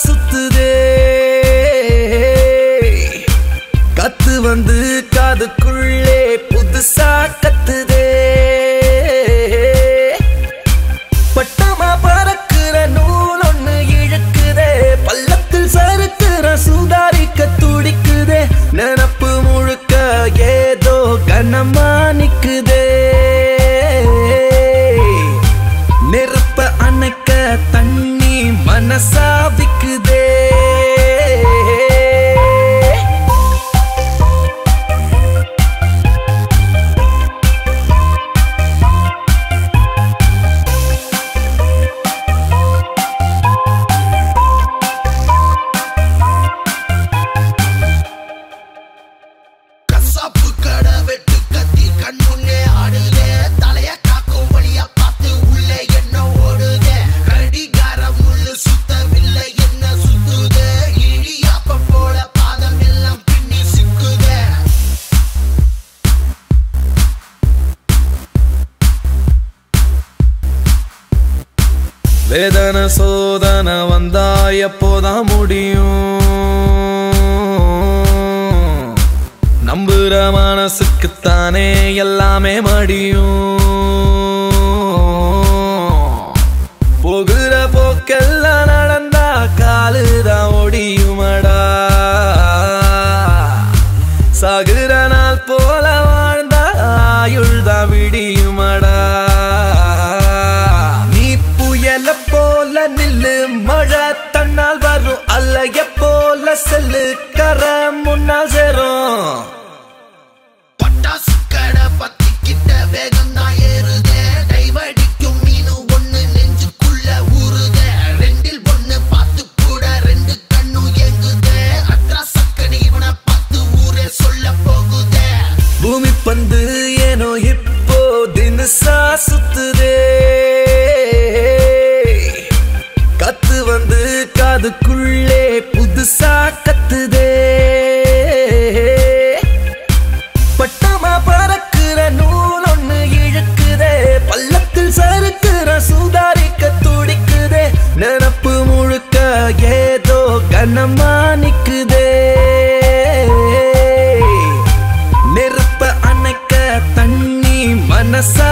சுத்துதே கத்து வந்து காதுக்குள்ளே புதுசா கத்துதே பட்டமா பறக்கிற நூல் ஒண்ணு இழுக்குதே பள்ளத்தில் சறுக்கிற சுதாரிக்க துடிக்குதே நினப்பு முழுக்க ஏதோ கனமா நிக்குதே நெருப்ப அணைக்க தண்ணி மனசா விக்குதே கசாப்பு கடை வெட்டு கத்தி கண் முன்னே ஆடுதே தலைய காக்கும் வழியா பார்த்து உள்ளே என்ன ஓடுதே கடிகாரம் முள்ளு சுத்தவில்லை என்ன சுத்துதே இடியாப்ப போல பாதம் எல்லாம் பின்னி சிக்குதே வேதனை சோதனை வந்தா எப்போதான் முடியும் நம்புற மனசுக்குத்தானே எல்லாமே மடியும் போகிற போக்கெல்லாம் நடந்தா காலுதான் ஒடியுமடா சாகுற நாள் போல வாழ்ந்தா ஆயுள்தான் விடியுமடா நீ புயல போல நில்லு மழை தன்னால் வரும் அல்லைய போல செல்லு கர முன்னால் சேரும் பட்டாசு கடை பத்திக்கிட்ட வேகம் தான் ஏறுதே டைவடிக்கும் மீனு ஒண்ணு நெஞ்சுக்குள்ள ஊறுதே ரெண்டில் ஒண்ணு பார்த்து கூட ரெண்டு கண்ணும் ஏங்குதே அட்ரா சக்கனி இவனை பார்த்து ஊரே சொல்ல போகுதே பூமி பந்து ஏனோ இப்போ தினசா சுத்துதே கத்து வந்து காதுக்குள்ளே புதுசா கத்துதே பட்டமா பறக்கிற நூல் ஒண்ணு இழுக்குதே பள்ளத்தில் சறுக்கிற சுதாரிக்க துடிக்குதே நினப்பு முழுக்க ஏதோ கனமா நிக்குதே நெருப்ப அணைக்க தண்ணி மனசா